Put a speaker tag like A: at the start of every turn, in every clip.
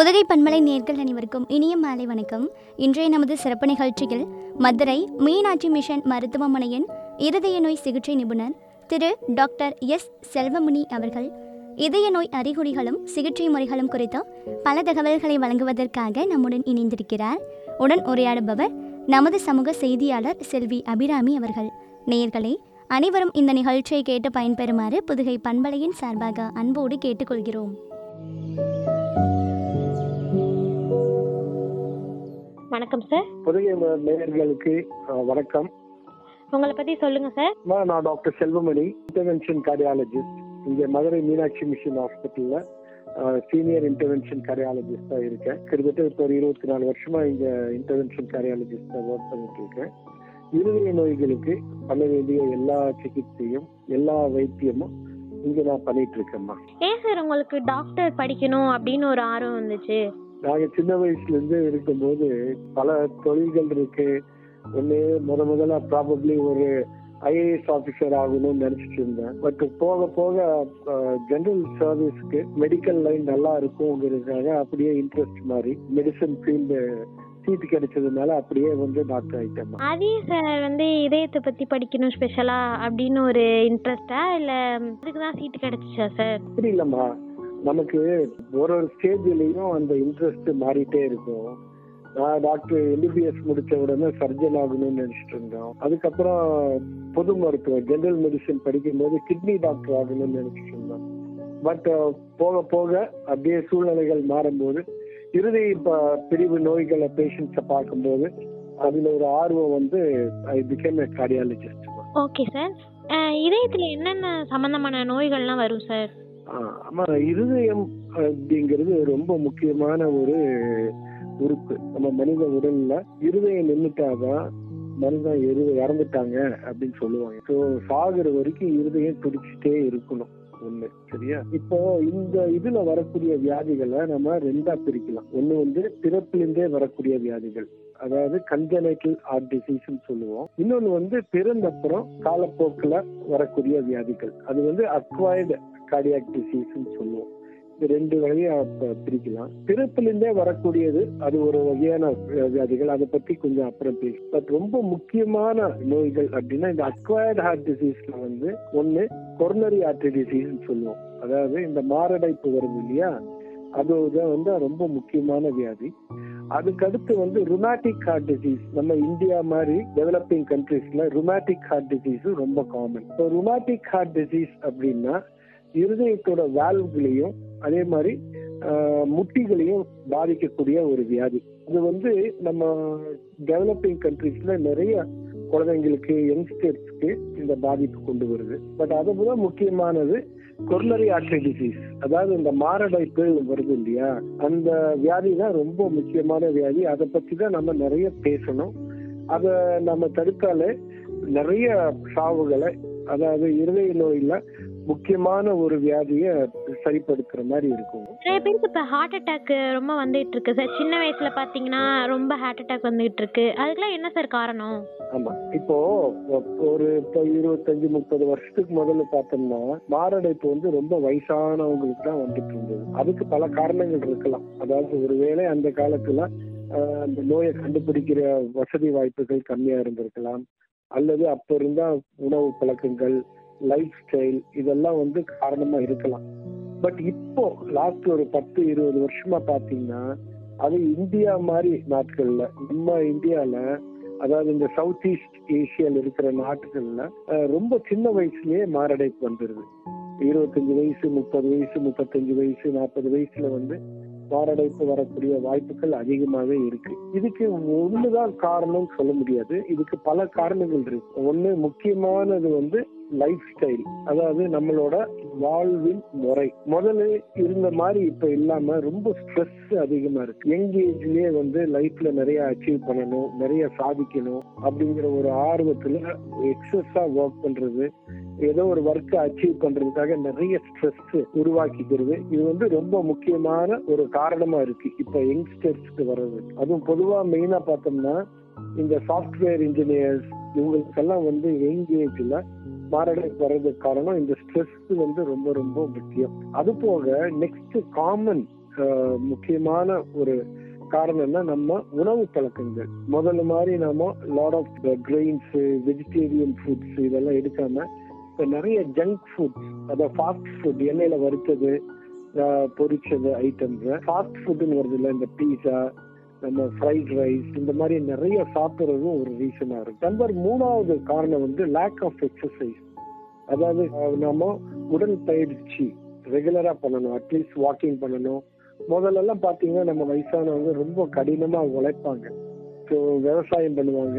A: புதுகை பண்பலை நேர்கள் அனைவருக்கும் இனிய மாலை வணக்கம் இன்றைய நமது சிறப்பு நிகழ்ச்சியில் மதுரை மீனாட்சி மிஷன் மருத்துவமனையின் இருதய நோய் சிகிச்சை நிபுணர் திரு டாக்டர் எஸ் செல்வமுனி அவர்கள் இதய நோய் அறிகுறிகளும் சிகிச்சை முறைகளும் குறித்து பல தகவல்களை வழங்குவதற்காக நம்முடன் இணைந்திருக்கிறார் உடன் உரையாடுபவர் நமது சமூக செய்தியாளர் செல்வி அபிராமி அவர்கள் நேயர்களே அனைவரும் இந்த நிகழ்ச்சியை கேட்டு பயன்பெறுமாறு புதுகை பண்பலையின் சார்பாக அன்போடு கேட்டுக்கொள்கிறோம்
B: வணக்கம் சார்
C: புதிய நேயர்களுக்கு அஹ், வணக்கம்
B: உங்களை பத்தி சொல்லுங்க சார்
C: அம்மா, நான் டாக்டர் செல்வமணி இன்டர்வென்ஷன் கார்டியாலஜிஸ்ட் இங்க மதுரை மீனாட்சி மிஷன் ஹாஸ்பிட்டல்ல சீனியர் இன்டர்வென்ஷன் கார்டியாலஜிஸ்டா இருக்கேன் கிட்டத்தட்ட இப்போ ஒரு இருபத்தி நாலு வருஷமா இங்க இன்டர்வென்ஷன் கார்டியாலஜிஸ்டா ஒர்க் பண்ணிட்டு இருக்கேன் இருதய நோய்களுக்கு பண்ண வேண்டிய எல்லா சிகிச்சையும் எல்லா வைத்தியமும் இங்க நான் பண்ணிட்டு இருக்கேன்மா
B: ஏன் சார் உங்களுக்கு டாக்டர் படிக்கணும் அப்படின்னு ஒரு ஆர்வம் வந்துச்சு
C: நாங்க சின்ன வயசுல இருந்து இருக்கும்போது பல தொழில்கள் இருக்கு ஒண்ணு முத முதல்ல ப்ராபப்ளி ஒரு ஐஏஎஸ் ஆபீசர் ஆகணும்னு நினைச்சிட்டு இருந்தேன் பட் போக போக ஜெனரல் சர்வீஸ்க்கு மெடிக்கல் லைன் நல்லா இருக்குங்கிறதுக்காக அப்படியே இன்ட்ரெஸ்ட் மாதிரி மெடிசன் ஃபீல்டு சீட்டு கிடைச்சதுனால அப்படியே வந்து டாக்டர் ஆயிட்டேன்
B: அதே சார் வந்து இதயத்தை பத்தி படிக்கணும் ஸ்பெஷலா அப்படின்னு ஒரு இன்ட்ரெஸ்டா இல்ல அதுக்கு தான் சீட்டு கிடைச்சிச்சா சார்
C: அப்படி இல்லம்மா நமக்கு ஒரு ஒரு ஸ்டேஜ்லயும் அந்த இன்ட்ரெஸ்ட் மாறிட்டே இருக்கும் நான் டாக்டர் எம்பிபிஎஸ் முடிச்ச உடனே சர்ஜன் ஆகணும்னு நினைச்சிட்டு இருந்தோம் அதுக்கப்புறம் பொது மருத்துவம் ஜெனரல் மெடிசன் படிக்கும்போது கிட்னி டாக்டர் ஆகணும்னு நினைச்சிட்டு இருந்தோம் பட் போக போக அப்படியே சூழ்நிலைகள் மாறும்போது இருதய ப- பிரிவு நோய்களை பேஷண்ட்ஸை பார்க்கும்போது அதுல ஒரு ஆர்வம் வந்து I became a cardiologist
B: okay sir இதயத்துல என்னென்ன சம்பந்தமான நோய்கள்லாம் வரும் சார்
C: ஆமா இருதயம் அப்படிங்கிறது ரொம்ப முக்கியமான ஒரு உறுப்பு நம்ம மனித உடல்ல இருதயம் நின்னுட்டாதான் மனிதன் இரு இறந்துட்டாங்க அப்படின்னு சொல்லுவாங்க ஸோ சாகுற வரைக்கும் இருதயம் துடிச்சிட்டே இருக்கணும் ஒண்ணு சரியா இப்போ இந்த இதுல வரக்கூடிய வியாதிகளை நம்ம ரெண்டா பிரிக்கலாம் ஒண்ணு வந்து பிறப்பிலிருந்தே வரக்கூடிய வியாதிகள் அதாவது கன்ஜனைட்டல் ஹார்ட் டிசீஸ்னு சொல்லுவோம் இன்னொன்னு வந்து பிறந்தப்புறம் காலப்போக்குல வரக்கூடிய வியாதிகள் அது வந்து அக்வைர்டு கார்டியாக் டிசீஸ்னு சொல்லுவோம் இது ரெண்டு வகையா ப- பிரிக்கலாம் பிறப்பிலிருந்தே வரக்கூடியது அது ஒரு வகையான வி- வியாதிகள் அதை பத்தி கொஞ்சம் அப்புறம் பேசும் பட் ரொம்ப முக்கியமான நோய்கள் அப்படின்னா இந்த அக்வயர்ட் ஹார்ட் டிசீஸ்ல வந்து ஒண்ணு கொரோனரி ஆர்டரி டிசீஸ்னு சொல்லுவோம் அதாவது இந்த மாரடைப்பு வருது இல்லையா அதுதான் வந்து ரொம்ப முக்கியமான வியாதி அதுக்கடுத்து வந்து ருமேட்டிக் ஹார்ட் டிசீஸ் நம்ம இந்தியா மாதிரி டெவலப்பிங் கண்ட்ரீஸ்ல ருமேட்டிக் ஹார்ட் டிசீஸ் ரொம்ப காமன் இப்போ ருமேட்டிக் ஹார்ட் டிசீஸ் அப்படின்னா இருதயத்தோட வால்வுகளையும் அதே மாதிரி ஆஹ், முட்டிகளையும் பாதிக்கக்கூடிய ஒரு வியாதி இது வந்து நம்ம டெவலப்பிங் கண்ட்ரீஸ்ல நிறைய குழந்தைங்களுக்கு யங்ஸ்டர்ஸ்க்கு இந்த பாதிப்பு கொண்டு வருது பட் அதை விட முக்கியமானது கொரோனரி ஆர்டரி டிசீஸ் அதாவது இந்த மாரடைப்பு வருது இல்லையா அந்த வியாதி தான் ரொம்ப முக்கியமான வியாதி அதை பத்தி தான் நம்ம நிறைய பேசணும் அதை நம்ம தடுத்தாலே நிறைய சாவுகளை அதாவது இருதய நோயில முக்கியமான ஒரு வியாதியை சரிப்படுத்துற மாதிரி இருக்கும்
B: நிறைய பேருக்கு இப்ப ஹார்ட் அட்டாக் ரொம்ப வந்துட்டு இருக்கு சார் சின்ன வயசுல பாத்தீங்கன்னா ரொம்ப ஹார்ட் அட்டாக் வந்துட்டு இருக்கு அதுக்கெல்லாம் என்ன சார் காரணம்
C: ஆமா இப்போ ஒரு இப்போ இருபத்தஞ்சு முப்பது வருஷத்துக்கு முதல்ல பார்த்தோம்னா மாரடைப்பு வந்து ரொம்ப வயசானவங்களுக்கு தான் வந்துட்டு இருந்தது அதுக்கு பல காரணங்கள் இருக்கலாம் அதாவது ஒருவேளை அந்த காலத்துல ஆஹ், அந்த நோயை கண்டுபிடிக்கிற வசதி வாய்ப்புகள் கம்மியா இருந்திருக்கலாம் அல்லது அப்ப இருந்த உணவு பழக்கங்கள் லைஃப் ஸ்டைல் இதெல்லாம் வந்து காரணமா இருக்கலாம் பட் இப்போ லாஸ்ட் ஒரு பத்து இருபது வருஷமா பாத்தீங்கன்னா அது இந்தியா மாதிரி நாட்கள்ல நம்ம இந்தியால அதாவது இந்த சவுத் ஈஸ்ட் ஏசியால இருக்கிற நாட்டுகள்ல அஹ், ரொம்ப சின்ன வயசுலயே மாரடைப்பு வந்துருது இருபத்தஞ்சு வயசு முப்பது வயசு முப்பத்தஞ்சு வயசு நாற்பது வயசுல வந்து மாரடைப்பு வரக்கூடிய வாய்ப்புகள் அதிகமாவே இருக்கு இதுக்கு ஒண்ணுதான் காரணம் சொல்ல முடியாது இதுக்கு பல காரணங்கள் இருக்கு ஒண்ணு முக்கியமானது வந்து லைஃப் ஸ்டைல் அதாவது நம்மளோட வாழ்வின் முறை முதல்ல இருந்த மாதிரி இப்ப இல்லாம ரொம்ப ஸ்ட்ரெஸ் அதிகமா இருக்கு யங் ஏஜ்லயே வந்து லைஃப்ல நிறைய அச்சீவ் பண்ணணும் நிறைய சாதிக்கணும் அப்படிங்கிற ஒரு ஆர்வத்துல எக்ஸஸா ஒர்க் பண்றது ஏதோ ஒரு ஒர்க்கை அச்சீவ் பண்றதுக்காக நிறைய ஸ்ட்ரெஸ் உருவாக்கிக்கிறது இது வந்து ரொம்ப முக்கியமான ஒரு காரணமா இருக்கு இப்ப யங்ஸ்டர்ஸ்க்கு வர்றது அதுவும் பொதுவா மெயினா பார்த்தோம்னா இந்த சாஃப்ட்வேர் இன்ஜினியர்ஸ் இவங்களுக்கெல்லாம் வந்து யங் ஏஜ்ல மாரடைப்பு வர்றதுக்கு காரணம் இந்த ஸ்ட்ரெஸ் வந்து ரொம்ப ரொம்ப முக்கியம் அது போக நெக்ஸ்ட் காமன் அஹ், முக்கியமான ஒரு காரணம்னா நம்ம உணவு பழக்கங்கள் முதல்ல மாதிரி நாம lot of grains vegetarian foods இதெல்லாம் எடுக்காம இப்போ நிறைய ஜங்க் ஃபுட்ஸ் அதாவது ஃபாஸ்ட் ஃபுட் எண்ணெயில வறுத்தது அஹ், பொரிச்சது ஐட்டம்ஸ் ஃபாஸ்ட் ஃபுட்னு வருது இல்லை இந்த பீஸா நம்ம ஃப்ரைட் ரைஸ் இந்த மாதிரி நிறைய சாப்பிட்றதும் ஒரு ரீசனா இருக்கு நம்பர் மூணாவது காரணம் வந்து லேக் ஆஃப் எக்ஸசைஸ் அதாவது அஹ், நம்ம உடல் பயிற்சி ரெகுலரா பண்ணணும் அட்லீஸ்ட் வாக்கிங் பண்ணணும் முதல்ல எல்லாம் பாத்தீங்கன்னா நம்ம வயசானவங்க ரொம்ப கடினமா உழைப்பாங்க ஸோ விவசாயம் பண்ணுவாங்க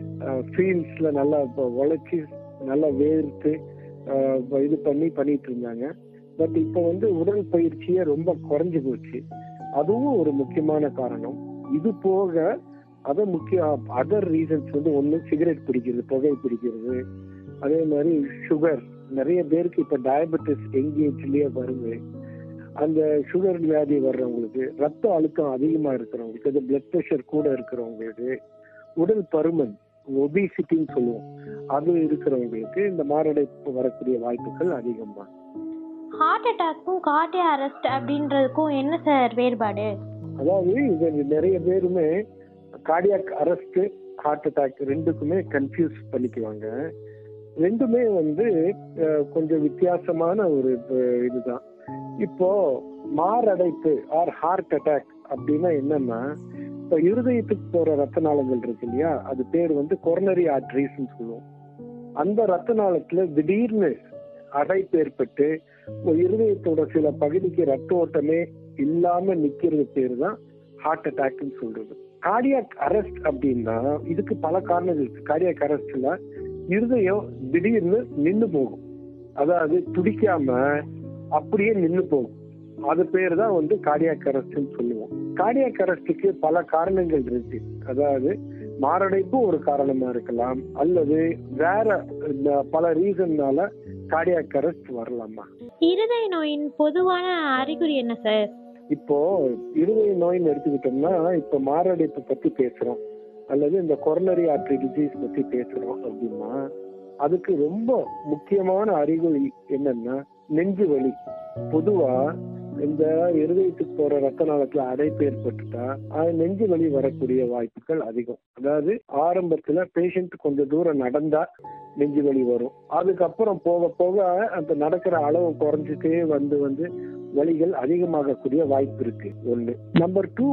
C: ஃபீல்ட்ஸ்ல நல்லா இப்போ உழைச்சி நல்லா வேர்த்து அஹ், இது பண்ணி பண்ணிட்டு இருந்தாங்க பட் இப்போ வந்து உடல் பயிற்சியே ரொம்ப குறைஞ்சு போச்சு அதுவும் ஒரு முக்கியமான காரணம் இது போக அதை முக்கிய அதர் ரீசன்ஸ் வந்து ஒன்று சிகரெட் பிடிக்கிறது புகை பிடிக்கிறது அதே மாதிரி சுகர் நிறைய பேருக்கு இப்ப டயபெட்டிஸ் எங்கேஜ்லயே வருது அந்த சுகர் வியாதி வர்றவங்களுக்கு ரத்த அழுத்தம் அதிகமா இருக்கிறவங்களுக்கு அது பிளட் ப்ரெஷர் கூட இருக்கிறவங்களுக்கு உடல் பருமன் ஒபிசிட்டின்னு சொல்லுவோம் அது இருக்கிறவங்களுக்கு இந்த மாரடைப்பு வரக்கூடிய வாய்ப்புகள் அதிகமா
B: ஹார்ட் அட்டாக்கும் கார்டியா அரெஸ்ட் அப்படின்றதுக்கும் என்ன சார் வேறுபாடு
C: அதாவது இது நிறைய பேருமே கார்டியாக் அரெஸ்ட் ஹார்ட் அட்டாக் ரெண்டுக்குமே கன்ஃபியூஸ் பண்ணிக்குவாங்க ரெண்டுமே வந்து அஹ், கொஞ்சம் வித்தியாசமான ஒரு அஹ், இதுதான் இப்போ மாரடைப்பு ஆர் ஹார்ட் அட்டாக் அப்படின்னா என்னன்னா இப்போ இருதயத்துக்கு போற ரத்த நாளங்கள் இருக்கு இல்லையா அது பேர் வந்து கொரோனரி ஆர்டரிஸ்ன்னு சொல்லுவோம் அந்த ரத்த நாளத்துல திடீர்னு அடைப்பு ஏற்பட்டு ஒரு இருதயத்தோட சில பகுதிக்கு ரத்த ஓட்டமே இல்லாம நிக்கிறது பேர் தான் ஹார்ட் அட்டாக்னு சொல்றது கார்டியாக் அரெஸ்ட் அப்படின்னா இதுக்கு பல காரணங்கள் இருக்கு கார்டியாக் அரெஸ்ட்ல இருதயம் திடீர்னு நின்னு போகும் அதாவது துடிக்காம அப்படியே நின்னு போகும் அது பேர் தான் வந்து கார்டியாக் அரெஸ்ட்னு சொல்லுவோம் கார்டியாக் அரெஸ்டுக்கு பல காரணங்கள் இருக்கு அதாவது மாரடைப்பு ஒரு காரணமா இருக்கலாம் அல்லது வேற இந்த பல ரீசன்னால கார்டியாக் அரெஸ்ட் வரலாமா
B: இருதய நோயின் பொதுவான அறிகுறி என்ன சார்
C: இப்போ இருதய நோய்னு எடுத்துக்கிட்டோம்னா இப்போ மாரடைப்பு பத்தி பேசுறோம் அல்லது இந்த கொரோனரி ஆர்டரி டிசீஸ் பத்தி பேசுறோம் அப்படின்னா அதுக்கு ரொம்ப முக்கியமான அறிகுறி என்னன்னா நெஞ்சு வலி பொதுவா இந்த இருதயத்துக்கு போற ரத்த நாளத்துல அடைப்பு ஏற்பட்டுட்டா அது நெஞ்சு வலி வரக்கூடிய வாய்ப்புகள் அதிகம் அதாவது ஆரம்பத்துல பேஷண்ட் கொஞ்சம் தூரம் நடந்தா நெஞ்சு வலி வரும் அதுக்கப்புறம் போக போக அந்த நடக்கிற அளவு குறைஞ்சிட்டே வந்து வந்து வலிகள் அதிகமாகக்கூடிய வாய்ப்பு இருக்கு ஒண்ணு நம்பர் டூ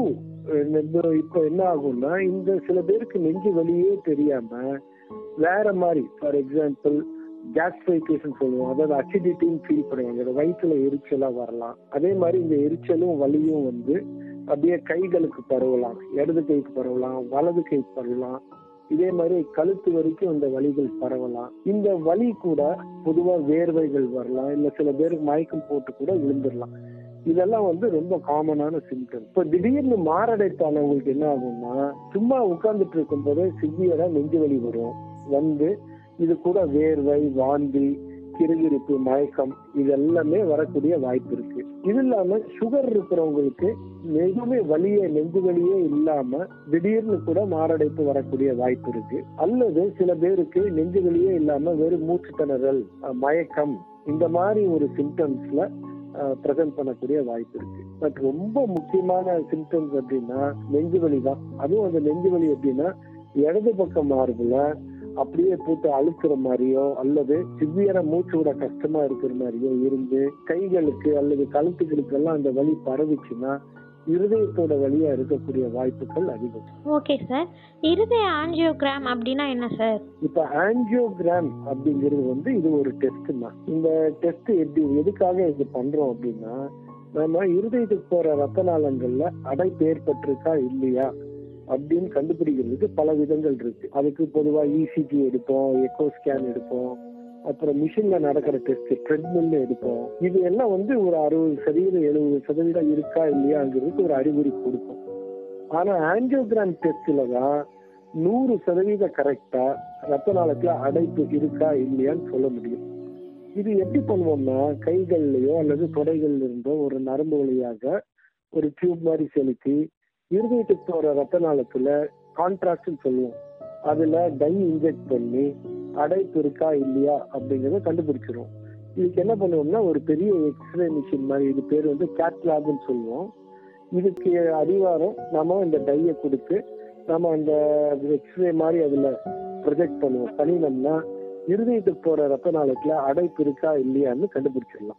C: இப்போ என்ன ஆகும்னா இந்த சில பேருக்கு நெஞ்சு வலியே தெரியாம வேற மாதிரி ஃபார் எக்ஸாம்பிள் கேஸ்ட்ரைட்டிஸ் சொல்லுவோம் அதாவது அசிடிட்டின்னு ஃபீல் பண்ணுவாங்க அந்த வயிற்றுல எரிச்சலா வரலாம் அதே மாதிரி இந்த எரிச்சலும் வலியும் வந்து அப்படியே கைகளுக்கு பரவலாம் இடது கைக்கு பரவலாம் வலது கைக்கு பரவலாம் இதே மாதிரி கழுத்து வரைக்கும் இந்த வலிகள் பரவலாம் இந்த வலி கூட பொதுவா வேர்வைகள் வரலாம் இல்ல சில பேருக்கு மயக்கம் போட்டு கூட விழுந்துடலாம் இதெல்லாம் வந்து ரொம்ப காமனான சிம்டம் இப்போ திடீர்னு மாரடைப்பானவங்களுக்கு என்ன ஆகும்னா சும்மா உட்கார்ந்துட்டு இருக்கும் போதே சிவியரா நெஞ்சு வலி வரும் வந்து இது கூட வேர்வை வாந்தி கிருகிருப்பு மயக்கம் இது எல்லாமே வரக்கூடிய வாய்ப்பு இருக்கு இது இல்லாம சுகர் இருக்கிறவங்களுக்கு எதுவுமே வலியே நெஞ்சு வலியே இல்லாம திடீர்னு கூட மாரடைப்பு வரக்கூடிய வாய்ப்பு இருக்கு அல்லது சில பேருக்கு நெஞ்சு வலியே இல்லாம வெறும் மூச்சு திணறல் அஹ், மயக்கம் இந்த மாதிரி ஒரு சிம்டம்ஸ்ல ப்ரெசென்ட் பண்ணக்கூடிய வாய்ப்பு இருக்கு பட் ரொம்ப முக்கியமான சிம்டம்ஸ் அப்படின்னா நெஞ்சு வலி தான் அதுவும் அந்த நெஞ்சு வலி எப்படின்னா இடது பக்கம் மாறுதுல அப்படியே போட்டு அழுக்கிற மாதிரியோ அல்லது சிவியரா மூச்சு விட கஷ்டமா இருக்கிற மாதிரியோ இருந்து கைகளுக்கு அல்லது கழுத்துக்களுக்கு எல்லாம் அந்த வலி பரவிச்சுன்னா இருதயத்தோட வழியா இருக்கக்கூடிய வாய்ப்புகள் அதிகம்
B: ஓகே சார் இருதய ஆஞ்சியோகிராம் அப்படின்னா என்ன சார்
C: இப்ப ஆஞ்சியோகிராம் அப்படிங்கிறது வந்து இது ஒரு டெஸ்ட் தான் இந்த டெஸ்ட் எப்படி எதுக்காக இது பண்றோம் அப்படின்னா நம்ம இருதயத்துக்கு போற ரத்த நாளங்கள்ல அடைப்பு ஏற்பட்டிருக்கா இல்லையா அப்படின்னு கண்டுபிடிக்கிறதுக்கு பல விதங்கள் இருக்கு அதுக்கு பொதுவா இசிஜி எடுப்போம் எக்கோ ஸ்கேன் எடுப்போம் அப்புறம் மிஷின்ல நடக்கிற டெஸ்ட் ட்ரெட்மில்ல எடுப்போம் இது எல்லாம் வந்து ஒரு அறுபது சதவீதம் எழுபது சதவீதம் இருக்கா இல்லையாங்கிறதுக்கு ஒரு அறிகுறி கொடுக்கும் ஆனா ஆஞ்சியோகிராம் டெஸ்ட்ல தான் நூறு சதவீத கரெக்டா ரத்த நாளத்துல அடைப்பு இருக்கா இல்லையான்னு சொல்ல முடியும் இது எப்படி பண்ணுவோம்னா கைகள்லயோ அல்லது தொடைகள்ல இருந்தோ ஒரு நரம்பு வழியாக ஒரு டியூப் மாதிரி செலுத்தி இருதயத்துக்கு போற ரத்த நாளத்துல கான்ட்ராக்ட்னு சொல்லுவோம் அதுல டை இன்ஜெக்ட் பண்ணி அடைப்பு இருக்கா இல்லையா அப்படிங்கறத கண்டுபிடிச்சிரும் இதுக்கு என்ன பண்ணுவோம்னா ஒரு பெரிய எக்ஸ்ரே மிஷின் மாதிரி இது பேர் வந்து கேட்லாப்னு சொல்லுவோம் இதுக்கு அடிவாரம் நாம இந்த டையை கொடுத்து நாம அந்த எக்ஸ்ரே மாதிரி அதுல ப்ரொஜெக்ட் பண்ணுவோம் பண்ணினோம்னா இருதயத்துக்கு போற ரத்த நாளத்துல அடைப்பு இருக்கா இல்லையான்னு கண்டுபிடிச்சிடலாம்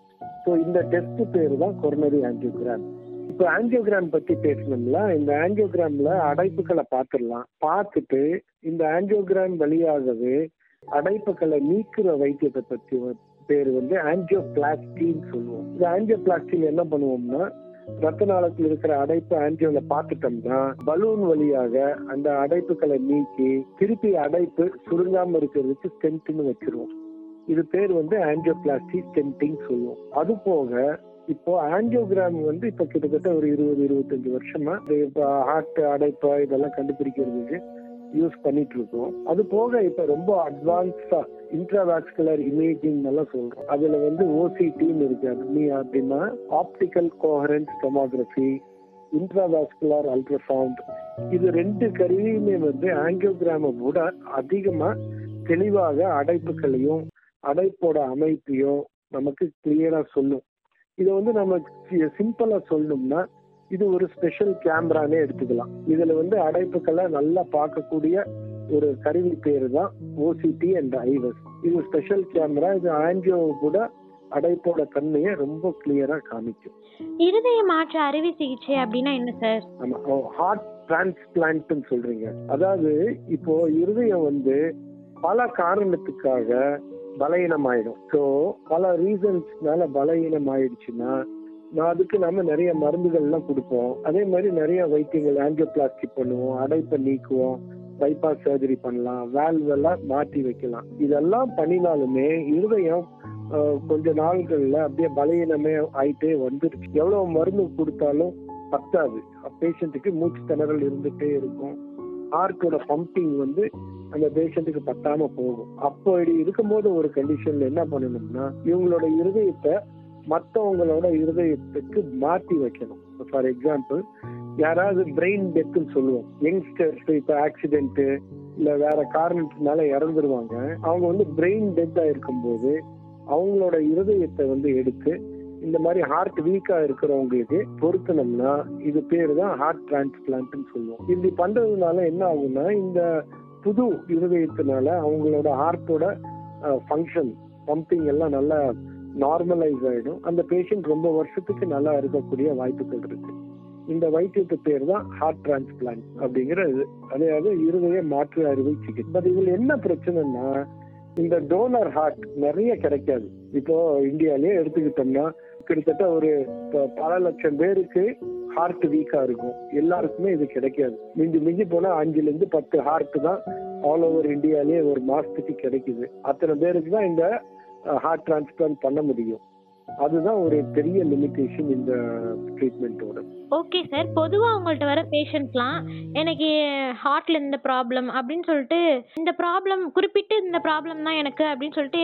C: ஸோ இந்த டெஸ்ட் பேரு தான் கொரோனரி ஆஞ்சியோகிராம் இப்போ ஆஞ்சியோகிராம் பத்தி பேசணும்ல இந்த ஆஞ்சியோகிராம்ல அடைப்புகளை பார்த்துடலாம் பார்த்துட்டு இந்த ஆஞ்சியோகிராம் வழியாகவே அடைப்புகளை நீக்கிற வைத்தியத்தை பத்தி வ- பேரு வந்து ஆஞ்சியோபிளாஸ்டின்னு சொல்லுவோம் இந்த ஆஞ்சியோபிளாஸ்டின் என்ன பண்ணுவோம்னா ரத்த நாளத்தில் இருக்கிற அடைப்பு ஆஞ்சியோல பார்த்துட்டோம்னா பலூன் வழியாக அந்த அடைப்புகளை நீக்கி திருப்பி அடைப்பு சுருங்காம இருக்கிறதுக்கு ஸ்டென்ட்னு வச்சிருவோம் இது பேர் வந்து ஆஞ்சியோபிளாஸ்டி ஸ்டென்டிங் சொல்லுவோம் அது போக இப்போ ஆஞ்சியோகிராம் வந்து இப்ப கிட்டத்தட்ட ஒரு இருபது இருபத்தஞ்சு வருஷமா இப்போ ஹார்ட் அடைப்பு இதெல்லாம் கண்டுபிடிக்கிறதுக்கு யூஸ் பண்ணிட்டு இருக்கோம் அது போக இப்ப ரொம்ப அட்வான்ஸ்டா இன்ட்ராவாஸ்குலர் இமேஜிங் எல்லாம் சொல்றோம் அதுல வந்து ஓசிடின்னு இருக்கு அது நீ அப்படின்னா optical coherence tomography intravascular ultrasound இது ரெண்டு கருவியுமே வந்து ஆங்கியோகிராமை விட அதிகமா தெளிவாக அடைப்புகளையும் அடைப்போட அமைப்பையும் நமக்கு கிளியரா சொல்லும் இதை வந்து நம்ம சிம்பிளா சொல்லணும்னா இது ஒரு ஸ்பெஷல் கேமரானே எடுத்துக்கலாம் இதுல வந்து அடைப்புகளை நல்லா பார்க்கக்கூடிய ஒரு கருவி பேரு தான் ஓசிடி அண்ட் ஐவஸ் இது ஸ்பெஷல் கேமரா இது ஆன்ஜியோ கூட அடைப்போட தன்மையை ரொம்ப கிளியரா காமிக்கும்
B: இருதய மாற்று அறுவை சிகிச்சை அப்படின்னா என்ன சார்
C: ஆமா ஹார்ட் டிரான்ஸ்பிளான்ட்னு சொல்றீங்க அதாவது இப்போ இருதயம் வந்து பல காரணத்துக்காக பலவீனமாயிடும் ஸோ பல ரீசன்ஸ்னால பலவீனம் ஆயிடுச்சுன்னா நான் அதுக்கு நம்ம நிறைய மருந்துகள்லாம் கொடுப்போம் அதே மாதிரி நிறைய வைத்தியங்கள் ஆஞ்சியோபிளாஸ்டி பண்ணுவோம் அடைப்பை நீக்குவோம் பைபாஸ் சர்ஜரி பண்ணலாம் வேல்வ் எல்லாம் மாற்றி வைக்கலாம் இதெல்லாம் பண்ணினாலுமே இருதயம் ஆஹ், கொஞ்ச நாள்கள்ல அப்படியே பலவீனமே ஆயிட்டே வந்துருச்சு எவ்வளவு மருந்து கொடுத்தாலும் பத்தாது பேஷண்ட்டுக்கு மூச்சு திணறல் இருந்துட்டே இருக்கும் ஹார்ட்டோட பம்பிங் வந்து அந்த பேஷண்ட்டுக்கு பத்தாம போகும் அப்போ இப்படி இருக்கும்போது ஒரு கண்டிஷன்ல என்ன பண்ணணும்னா இவங்களோட இருதயத்தை மற்றவங்களோட இருதயத்துக்கு மாற்றி வைக்கணும் ஃபார் எக்ஸாம்பிள் யாராவது பிரெயின் டெத்துன்னு சொல்லுவோம் யங்ஸ்டர்ஸ் இப்போ ஆக்சிடென்ட் இல்ல வேற காரணத்தினால இறந்துருவாங்க அவங்க வந்து பிரெயின் டெத்தா இருக்கும்போது அவங்களோட இருதயத்தை வந்து எடுத்து இந்த மாதிரி ஹார்ட் வீக்கா இருக்கிறவங்களுக்கு பொருத்தனம்னா இது பேரு தான் ஹார்ட் டிரான்ஸ்பிளான்ட்னு சொல்லுவோம் இப்படி பண்றதுனால என்ன ஆகும்னா இந்த புது இருதயத்தினால அவங்களோட ஹார்ட்டோட ஃபங்க்ஷன் பம்பிங் எல்லாம் நல்லா நார்மலைஸ் ஆயிடும் அந்த பேஷண்ட் ரொம்ப வருஷத்துக்கு நல்லா இருக்கக்கூடிய வாய்ப்புகள் இருக்கு இந்த வைத்தியத்து பேர் தான் ஹார்ட் டிரான்ஸ்பிளான்ட் அப்படிங்கிற இது அதாவது இருதய மாற்று அறுவை சிகிச்சை பட் இதுல என்ன பிரச்சனைன்னா இந்த டோனர் ஹார்ட் நிறைய கிடைக்காது இப்போ இந்தியாலயே எடுத்துக்கிட்டோம்னா கிட்டத்தட்ட ஒரு ப- பல லட்சம் பேருக்கு ஹார்ட் வீக்கா இருக்கும் எல்லாருக்குமே இது கிடைக்காது மிஞ்சி மிஞ்சி போனா அஞ்சுல இருந்து பத்து ஹார்ட் தான் ஆல் ஓவர் இந்தியாலயே ஒரு மாசத்துக்கு கிடைக்குது அத்தனை பேருக்கு தான் இந்த ஹார்ட் டிரான்ஸ்பிளான்ட் பண்ண முடியும் அதுதான் ஒரு பெரிய லிமிட்டேஷன் இந்த ட்ரீட்மெண்ட்டோட
B: ஓகே சார் பொதுவாக உங்கள்கிட்ட வர பேஷண்ட்ஸ்லாம் எனக்கு ஹார்ட்ல இந்த ப்ராப்ளம் அப்படின்னு சொல்லிட்டு இந்த ப்ராப்ளம் குறிப்பிட்டு இந்த ப்ராப்ளம் தான் எனக்கு அப்படின்னு சொல்லிட்டு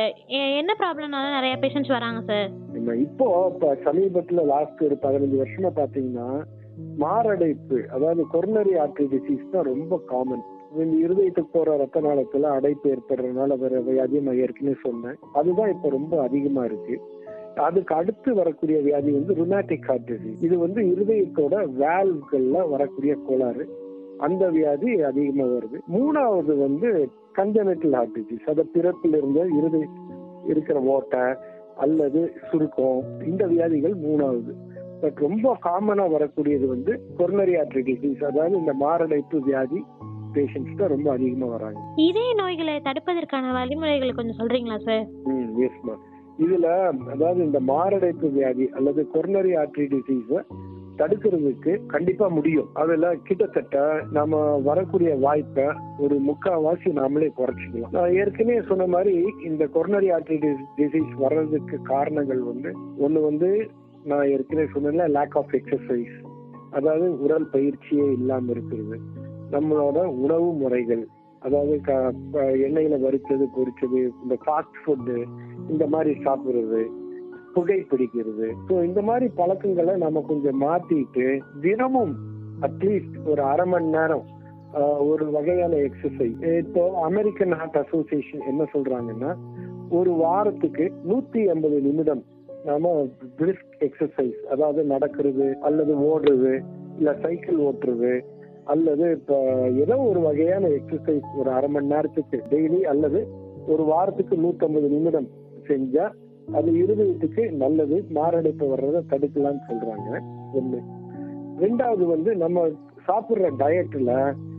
B: எ- என்ன ப்ராப்ளம்னால நிறைய பேஷண்ட்ஸ் வராங்க சார்
C: நம்ம இப்போ இப்ப சமீபத்துல லாஸ்ட் ஒரு பதினஞ்சு வருஷமா பாத்தீங்கன்னா மாரடைப்பு அதாவது கொரோனரி ஆர்டரி டிசீஸ் தான் ரொம்ப காமன் இந்த இருதயத்துக்கு போற ரத்த நாளத்துல அடைப்பு ஏற்படுறதுனால வர வியாதி நான் ஏற்கனவே சொன்னேன் அதுதான் இப்ப ரொம்ப அதிகமா இருக்கு அதுக்கு அடுத்து வரக்கூடிய வியாதி வந்து ருமேட்டிக் ஹார்ட் டிசீஸ் இது வந்து இருதயத்தோட வேல்வ்கள்ல வரக்கூடிய கோளாறு அந்த வியாதி அதிகமா வருது மூணாவது வந்து கஞ்சனட்டல் ஹார்ட் டிசீஸ் அத பிறப்பில் இருந்த இருதய இருக்கிற ஓட்டை அல்லது சுருக்கம் இந்த வியாதிகள் மூணாவது பட் ரொம்ப காமனா வரக்கூடியது வந்து கொரோனரி ஆர்டரி டிசீஸ் அதாவது இந்த மாரடைப்பு வியாதி பேஷண்ட்ஸ் தான் ரொம்ப அதிகமா வராங்க
B: இதய நோய்களை தடுப்பதற்கான வழிமுறைகளை கொஞ்சம் சொல்றீங்களா சார்
C: ம் எஸ்மா இதுல அதாவது இந்த மாரடைப்பு வியாதி அல்லது கொரோனரி ஆர்டரி டிசீஸ தடுக்கிறதுக்கு கண்டிப்பா முடியும் அதுல கிட்டத்தட்ட நாம வரக்கூடிய வாய்ப்பை ஒரு முக்கால்வாசி நாமளே குறைச்சிக்கலாம் நான் ஏற்கனவே சொன்ன மாதிரி இந்த கொரோனரி ஆர்டரி டிசீஸ் வர்றதுக்கு காரணங்கள் வந்து ஒண்ணு வந்து நான் ஏற்கனவே சொன்னேன்ல லேக் ஆஃப் எக்ஸசைஸ் அதாவது உடல் பயிற்சியே இல்லாம இருக்கிறது நம்மளோட உணவு முறைகள் அதாவது க- ப- எண்ணெயில வறுத்தது பொரிச்சது இந்த ஃபாஸ்ட் ஃபுட்டு இந்த மாதிரி சாப்பிடுறது புகைப்பிடிக்கிறது ஸோ இந்த மாதிரி பழக்கங்களை நம்ம கொஞ்சம் மாத்திட்டு தினமும் அட்லீஸ்ட் ஒரு அரை மணி நேரம் ஆஹ், ஒரு வகையான எக்ஸசைஸ் இப்போ அமெரிக்கன் ஹார்ட் அசோசியேஷன் என்ன சொல்றாங்கன்னா ஒரு வாரத்துக்கு நூத்தி ஐம்பது நிமிடம் நாம பிரிஸ்க் எக்ஸசைஸ் அதாவது நடக்கிறது அல்லது ஓடுறது இல்ல சைக்கிள் ஓட்டுறது அல்லது இப்ப ஏதோ ஒரு வகையான எக்ஸசைஸ் ஒரு அரை மணி நேரத்துக்கு டெய்லி அல்லது ஒரு வாரத்துக்கு 150 நிமிடம் செஞ்சா அது இருதயத்துக்கு நல்லது மாரடைப்பு வர்றதை தடுக்கலாம்னு சொல்றாங்க ஒண்ணு ரெண்டாவது வந்து நம்ம சாப்பிடுற டயட்ல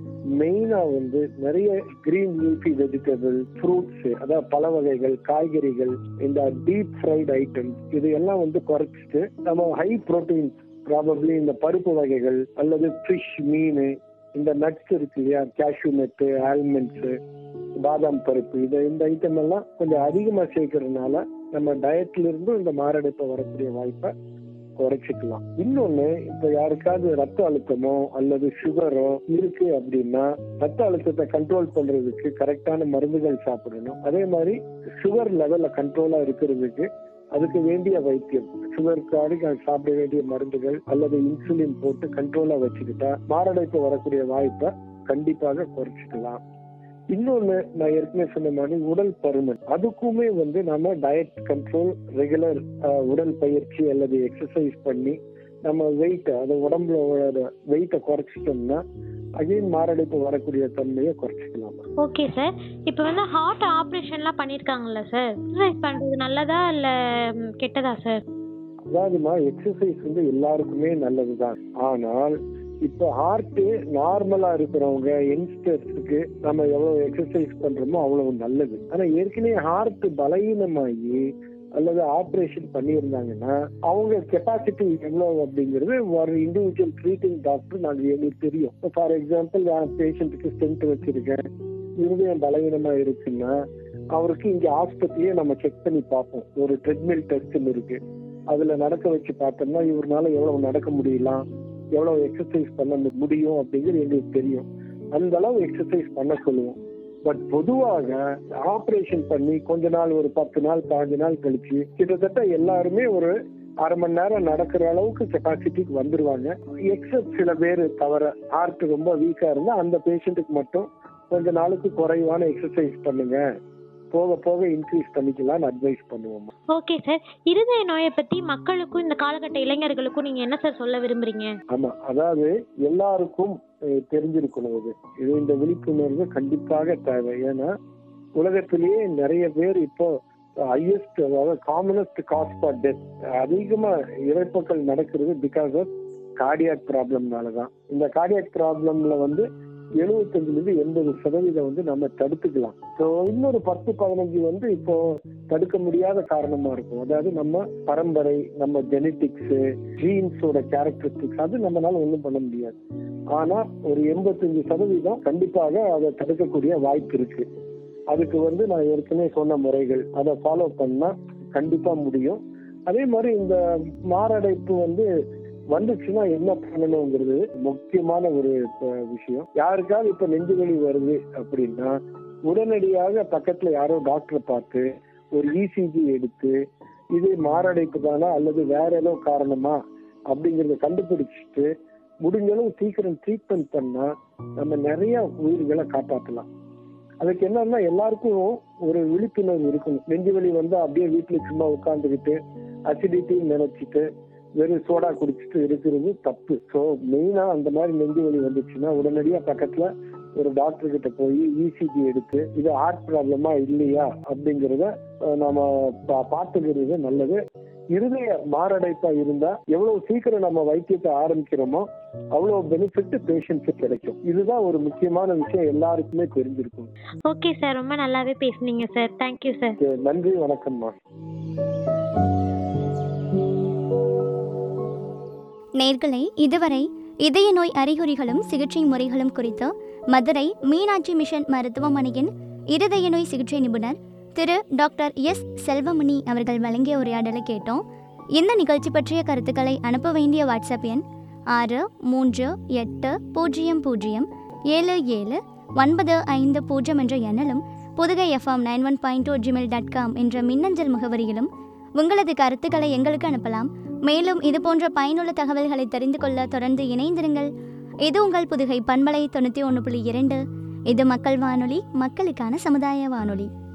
C: மெயினா வந்து நிறைய கிரீன் லீஃபி வெஜிடபிள் ஃப்ரூட்ஸ் அதாவது பல வகைகள் காய்கறிகள் இந்த டீப் ஃப்ரைட் ஐட்டம்ஸ் இது எல்லாம் வந்து குறைச்சிட்டு நம்ம ஹை புரோட்டீன் ப்ராபப்ளி இந்த பருப்பு வகைகள் அல்லது ஃபிஷ் மீன் இந்த நட்ஸ் இருக்கு இல்லையா கேஷ்யூ நட்டு ஆல்மண்ட்ஸ் பாதாம் பருப்பு இது இந்த ஐட்டம் எல்லாம் கொஞ்சம் அதிகமா சேர்க்கறதுனால நம்ம டயட்ல இருந்தும் இந்த மாரடைப்பு வரக்கூடிய வாய்ப்பை குறைச்சிக்கலாம் இன்னொன்னு இப்ப யாருக்காவது ரத்த அழுத்தமோ அல்லது சுகரோ இருக்கு அப்படின்னா ரத்த அழுத்தத்தை கண்ட்ரோல் பண்றதுக்கு கரெக்டான மருந்துகள் சாப்பிடணும் அதே மாதிரி சுகர் லெவல்ல கண்ட்ரோலா இருக்கிறதுக்கு அதுக்கு வேண்டிய வைத்தியம் சுகருக்காக சாப்பிட வேண்டிய மருந்துகள் அல்லது இன்சுலின் போட்டு கண்ட்ரோலா வச்சுக்கிட்டா மாரடைப்பு வரக்கூடிய வாய்ப்பை கண்டிப்பாக குறைச்சிக்கலாம் இன்னொன்னு நான் ஏற்கனவே சொன்ன மாதிரி உடல் பருமன் அதுக்குமே வந்து நம்ம டயட் கண்ட்ரோல் ரெகுலர் உடல் பயிற்சி அல்லது எக்ஸசைஸ் பண்ணி நம்ம வெயிட் அது உடம்புல வெயிட்டை குறைச்சிட்டோம்னா அகைன் மாரடைப்பு வரக்கூடிய தன்மையை குறைச்சிக்கலாம்
B: ஓகே சார் இப்போ வந்து ஹார்ட் ஆப்ரேஷன்லாம் பண்ணியிருக்காங்கல்ல சார் எக்ஸசைஸ் பண்ணுறது நல்லதா இல்லை கெட்டதா சார்
C: அதாவதுமா எக்ஸசைஸ் வந்து எல்லாருக்குமே நல்லதுதான் ஆனால் இப்போ ஹார்ட் நார்மலா இருக்கிறவங்க யங்ஸ்டர்ஸுக்கு நம்ம எவ்வளவு எக்ஸசைஸ் பண்றோமோ அவ்வளவு நல்லது ஆனா ஏற்கனவே ஹார்ட் பலவீனமாகி அல்லது ஆப்ரேஷன் பண்ணியிருந்தாங்கன்னா அவங்க கெப்பாசிட்டி எவ்வளவு அப்படிங்கிறது ஒரு இண்டிவிஜுவல் ட்ரீட்டிங் டாக்டர் நாங்க எங்களுக்கு தெரியும் ஃபார் எக்ஸாம்பிள் பேஷண்ட்டுக்கு ஸ்டென்ட் வச்சிருக்கேன் இருதயம் பலவீனமா இருக்குன்னா அவருக்கு இங்க ஆஸ்பத்திரியே நம்ம செக் பண்ணி பார்ப்போம் ஒரு ட்ரெட்மில் டெஸ்ட்னு இருக்கு அதுல நடக்க வச்சு பார்த்தோம்னா இவருனால எவ்வளவு நடக்க முடியலாம் எவ்வளவு எக்ஸசைஸ் பண்ண முடியும் அப்படிங்கிறது எங்களுக்கு தெரியும் அந்த அளவு எக்ஸசைஸ் பண்ண சொல்லுவோம் பட் பொதுவாக ஆபரேஷன் பண்ணி கொஞ்ச நாள் ஒரு பத்து நாள் பாஞ்சு நாள் கழிச்சு கிட்டத்தட்ட எல்லாருமே ஒரு அரை மணி நேரம் நடக்கிற அளவுக்கு கெப்பாசிட்டிக்கு வந்துருவாங்க எக்ஸப்ட் சில பேர் தவிர ஹார்ட் ரொம்ப வீக்கா இருந்தா அந்த பேஷண்ட்டுக்கு மட்டும் கொஞ்ச நாளுக்கு குறைவான எக்ஸசைஸ் பண்ணுங்க போக போக இன்க்ரீஸ் பண்ணிக்கலாம்னு அட்வைஸ் பண்ணுவோம்
B: ஓகே சார் இருதய நோயை பற்றி மக்களுக்கும் இந்த காலகட்ட இளைஞர்களுக்கும் நீங்கள் என்ன சார் சொல்ல விரும்புறீங்க
C: ஆமா அதாவது எல்லாருக்கும் அஹ், தெரிஞ்சிருக்கணும் இது இது இந்த விழிப்புணர்வு கண்டிப்பாக தேவை ஏன்னா உலகத்திலேயே நிறைய பேர் இப்போ ஹையஸ்ட் அதாவது காமனஸ்ட் காஸ் ஃபார் டெத் அதிகமா இறப்புகள் நடக்கிறது பிகாஸ் ஆஃப் கார்டியாக் ப்ராப்ளம்னால தான் இந்த கார்டியாக் ப்ராப்ளம்ல வந்து எழுபத்தஞ்சுல இருந்து எண்பது சதவீதம் வந்து நம்ம தடுத்துக்கலாம் ஸோ இன்னொரு பத்து பதினஞ்சு வந்து இப்போ தடுக்க முடியாத காரணமா இருக்கும் அதாவது நம்ம பரம்பரை நம்ம ஜெனட்டிக்ஸ் ஜீன்ஸோட கேரக்டரிஸ்டிக்ஸ் அது நம்மளால ஒன்றும் பண்ண முடியாது ஆனா ஒரு எண்பத்தஞ்சு சதவீதம் கண்டிப்பாக அதை தடுக்கக்கூடிய வாய்ப்பு இருக்கு அதுக்கு வந்து நான் ஏற்கனவே சொன்ன முறைகள் அதை ஃபாலோ பண்ணா கண்டிப்பா முடியும் அதே மாதிரி இந்த மாரடைப்பு வந்து வந்துச்சுன்னா என்ன பண்ணணுங்கிறது முக்கியமான ஒரு அஹ், விஷயம் யாருக்காவது இப்ப நெஞ்சு வலி வருது அப்படின்னா உடனடியாக பக்கத்துல யாரோ டாக்டரை பார்த்து ஒரு இசிஜி எடுத்து இது மாரடைப்பு தானா அல்லது வேற ஏதோ காரணமா அப்படிங்கறத கண்டுபிடிச்சிட்டு முடிஞ்ச அளவு சீக்கிரம் ட்ரீட்மெண்ட் பண்ணா நம்ம நிறைய உயிர்களை காப்பாற்றலாம் அதுக்கு என்னன்னா எல்லாருக்கும் ஒரு விழிப்புணர்வு இருக்கணும் நெஞ்சு வலி வந்து அப்படியே வீட்டுல சும்மா உட்காந்துக்கிட்டு அசிடிட்டி நினைச்சிட்டு வெறும் சோடா குடிச்சிட்டு இருக்கிறது தப்பு ஸோ மெயினா அந்த மாதிரி நெஞ்சு வலி வந்துச்சுன்னா உடனடியா பக்கத்துல ஒரு டாக்டர் கிட்ட போய் இசிஜி எடுத்து இது ஹார்ட் ப்ராப்ளமா இல்லையா அப்படிங்கிறத அஹ், நம்ம பா- பார்த்துக்கிறது நல்லது இருதய மாரடைப்பா இருந்தா எவ்வளவு சீக்கிரம் நம்ம வைத்தியத்தை ஆரம்பிக்கிறோமோ அவ்வளவு பெனிஃபிட் பேஷண்ட்ஸுக்கு கிடைக்கும் இதுதான் ஒரு முக்கியமான விஷயம் எல்லாருக்குமே தெரிஞ்சிருக்கும்
B: ஓகே சார் ரொம்ப நல்லாவே பேசுனீங்க சார் தேங்க்யூ சார்
C: Okay, நன்றி வணக்கம்மா
A: நேர்களை இதுவரை இதய நோய் அறிகுறிகளும் சிகிச்சை முறைகளும் குறித்து மதுரை மீனாட்சி மிஷன் மருத்துவமனையின் இருதய நோய் சிகிச்சை நிபுணர் திரு டாக்டர் எஸ் செல்வமணி அவர்கள் வழங்கிய உரையாடலை கேட்டோம் இந்த நிகழ்ச்சி பற்றிய கருத்துக்களை அனுப்ப வேண்டிய வாட்ஸ்அப் எண் ஆறு மூன்று எட்டு பூஜ்ஜியம் பூஜ்ஜியம் ஏழு ஏழு ஒன்பது ஐந்து பூஜ்ஜியம் என்ற எண்ணிலும் Pudugai FM nine one point two Gmail dot com என்ற மின்னஞ்சல் முகவரியிலும் உங்களது கருத்துக்களை எங்களுக்கு அனுப்பலாம் மேலும் இது போன்ற பயனுள்ள தகவல்களை தெரிந்து கொள்ள தொடர்ந்து இணைந்திருங்கள் இது உங்கள் புதுகை பண்பலை தொண்ணூற்றி ஒன்று புள்ளி இரண்டு இது மக்கள் வானொலி மக்களுக்கான சமுதாய வானொலி